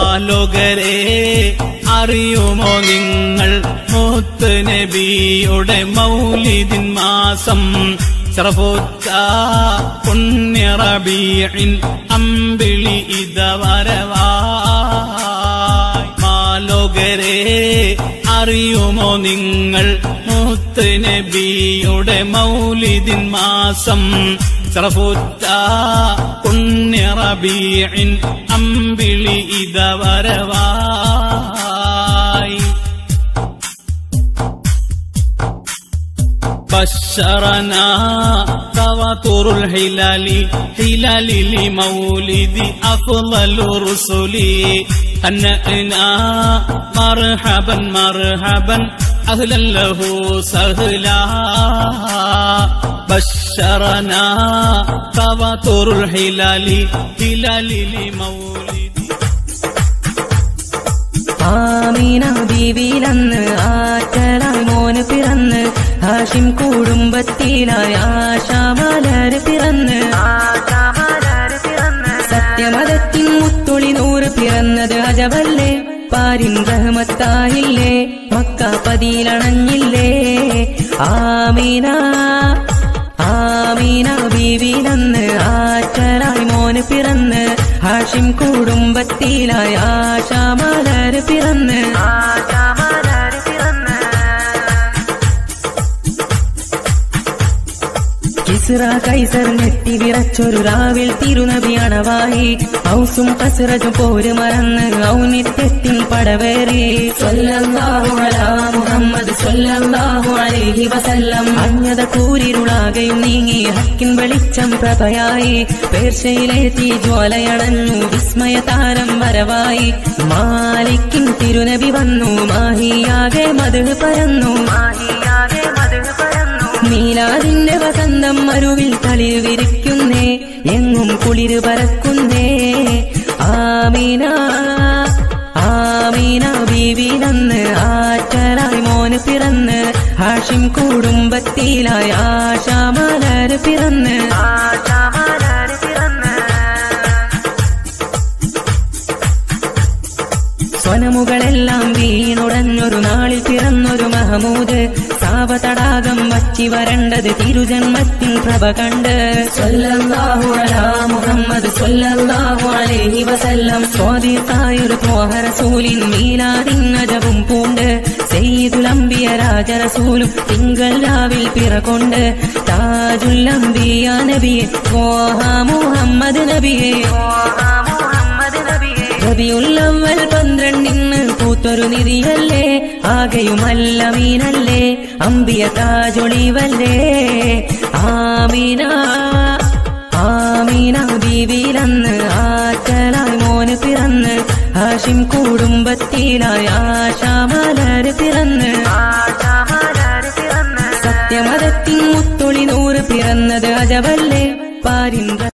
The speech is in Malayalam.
മാലോകരെ അറിയുമോ നിങ്ങൾ മുത്ത് നബിയുടെ മൗലിദിൻ മാസം ചെറുപ്പൂച്ച പുണ്യറബീൻ അമ്പിളി ഇതവരവായി മാലോകരെ അറിയുമോ നിങ്ങൾ മുത്ത് നബിയുടെ മൗലിദിൻ മാസം ചെറുപ്പൂച്ച പുണ്യറബീൻ അമ്പിളി ഇതവരവായി بشرنا تواتر الهلال هلال لمولد أفضل الرسل هنأنا مرحبا مرحبا أهلا له سهلا بشرنا تواتر الهلال هلال لمولد ആമീന ബീവിയിലന്ന് ആറ്റലായി മോന് പിറന്ന് ഹാഷിം കുടുംബത്തിലായി ആശാമലര് പിറന്ന് സത്യമതത്തിൻ മുത്തൊളി നൂറ് പിറന്നത് അജബല്ലേ പാരിൻ റഹ്മത്തായില്ലേ മക്ക പതിയിലണഞ്ഞില്ലേ ആമീന ആമീന ബീവിയിലന്ന് ആറ്റലായി മോന് പിറന്ന് ഹാഷിം കുടുംബത്തിലായി ആശാമലര് പിറന്ന് കിസ്റ കൈസർ നെറ്റി വിറച്ചൊരു രാവിൽ തിരുനബി അണവായി ഔസും കസറജും പോര് മറന്ന് ഔനിത്യത്തിൻ പടവേറി സ്വല്ലല്ലാഹു അലാ മുഹമ്മദ് സ്വല്ലല്ലാഹു അലൈഹി വസല്ലം അഞ്ഞത കൂരിരുളാകയും നീങ്ങി ഹക്കിൻ വെളിച്ചം പ്രഭയായി പേർഷയിലെ തീജ്വാലയണഞ്ഞു വിസ്മയ താരം വരവായി മാലിക്കിൻ തിരുനബി വന്നു മാഹിയാകെ മധു പരന്നു മാഹിയാകെ മധു പരന്നു നീലാതിന്റെ വസന്തം മരുവിൽ തളിർ വിരിക്കുന്നേ എങ്ങും കുളിര് പരക്കുന്നേ ആമീന ആമീന ബീവിനന്ന് ആറ്റലായി മോന് പിറന്ന് ഹാഷിം കുടുംബത്തിലായി ആശാമലര് പിറന്ന് ആശാമലര് പിറന്ന് സ്വനമുകളെല്ലാം വീണുടഞ്ഞൊരു നാളിൽ പിറന്നൊരു മഹമൂദ് സാവതടാകം വച്ചി വരണ്ടത് തിരുജന്മത്തിൻ പ്രഭ കണ്ട് സ്വല്ലല്ലാഹു അലാ മുഹമ്മദ് സ്വല്ലല്ലാഹു അലൈഹി വസല്ലം സ്വാദിത്തായൊരു റസൂലിൻ മീലാദിൻ അജവും പൂണ്ട് സെയ്തുലംബിയ രാജറസൂലും തിങ്കൾ രാവിൽ പിറകൊണ്ട് താജുല്ലംബിയ നബിയെ ഓഹ മുഹമ്മദ് നബിയെ ഓഹ മുഹമ്മദ് നബിയെ റബിയുല്ലവൽ പന്ത്രണ്ടിന് പൂത്തൊരു നിധിയല്ലേ ആകെയുമല്ല മീനല്ലേ അമ്പിയ താജൊളിവല്ലേ ആമീന ആമീന ബീവിയിലന്ന് ആറ്റലായി മോന് പിറന്ന് ഹാഷിം കുടുംബത്തിലായി ആശാമലര് പിറന്ന് സത്യമതത്തിൻ മുത്തൊളി നൂറ് പിറന്നത് അജബല്ലേ പാരിൻ